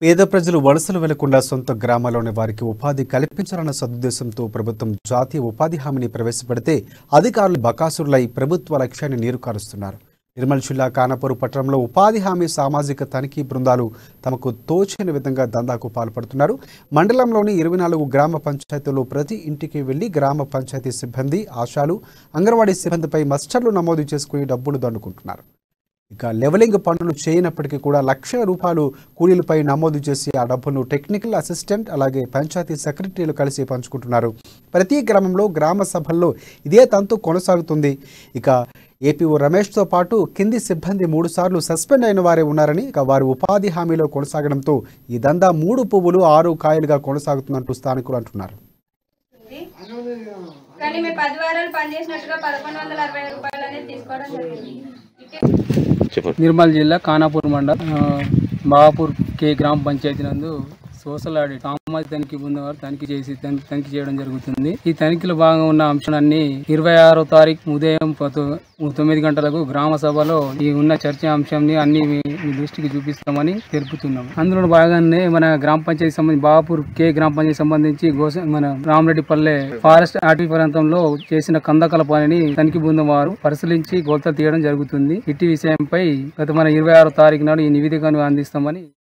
పేద ప్రజలు వలసలు వెళ్లకుండా సొంత గ్రామాల్లోని వారికి ఉపాధి కల్పించాలన్న సదుద్దేశంతో ప్రభుత్వం జాతీయ ఉపాధి హామీని ప్రవేశపెడితే అధికారులు బకాసురులై ప్రభుత్వ లక్ష్యాన్ని నీరు కారుస్తున్నారు నిర్మల్ జిల్లా కానపూర్ పట్టణంలో ఉపాధి హామీ సామాజిక తనిఖీ బృందాలు తమకు తోచని విధంగా దందాకు పాల్పడుతున్నారు మండలంలోని ఇరవై నాలుగు గ్రామ పంచాయతీల్లో ప్రతి ఇంటికి వెళ్లి గ్రామ పంచాయతీ సిబ్బంది ఆశాలు అంగన్వాడీ సిబ్బందిపై మస్టర్లు నమోదు చేసుకుని డబ్బులు దండుకుంటున్నారు ఇక లెవలింగ్ పనులు చేయనప్పటికీ కూడా లక్షల రూపాయలు కూలీలపై నమోదు చేసి ఆ డబ్బును టెక్నికల్ అసిస్టెంట్ అలాగే పంచాయతీ సెక్రటరీలు కలిసి పంచుకుంటున్నారు ప్రతి గ్రామంలో గ్రామ సభల్లో ఇదే తంతు కొనసాగుతుంది ఇక ఏపీఓ రమేష్తో పాటు కింది సిబ్బంది మూడు సార్లు సస్పెండ్ అయిన వారే ఉన్నారని ఇక వారు ఉపాధి హామీలో కొనసాగడంతో ఈ దందా మూడు పువ్వులు ఆరు కాయలుగా కొనసాగుతున్నట్టు స్థానికులు అంటున్నారు కానీ మేము పది వారాలు పనిచేసినట్టుగా పదకొండు వందల అరవై రూపాయలు అనేది తీసుకోవడం జరిగింది నిర్మల్ జిల్లా ఖానాపూర్ మండల్ ఆ, బాగాపూర్ కే గ్రామ పంచాయతీ నందు సోషల్ ఆడిట్ సామాజిక తనిఖీ బృందం వారు తనిఖీ చేసి తని- తనిఖీ చేయడం జరుగుతుంది ఈ తనిఖీలో భాగంగా ఉన్న అంశాలన్నీ ఇరవై ఆరో తారీఖు ఉదయం పతో- తొమ్మిది గంటలకు గ్రామ సభలో ఈ ఉన్న చర్చ అంశాన్ని అన్ని మీ మీ దృష్టికి చూపిస్తామని తెలుపుతున్నాం అందులో భాగంగానే మన గ్రామ పంచాయతీ సంబంధించి బాగాపూర్ కే గ్రామ పంచాయతీ సంబంధించి గోస మన రామరెడ్డిపల్లె ఫారెస్ట్ అటవీ ప్రాంతంలో చేసిన కందకల పనిని తనిఖీ బృందం వారు పరిశీలించి గొలత తీయడం జరుగుతుంది ఇట్టి విషయంపై గత మన ఇరవై ఆరో తారీఖు నాడు ఈ నివేదికను అందిస్తామని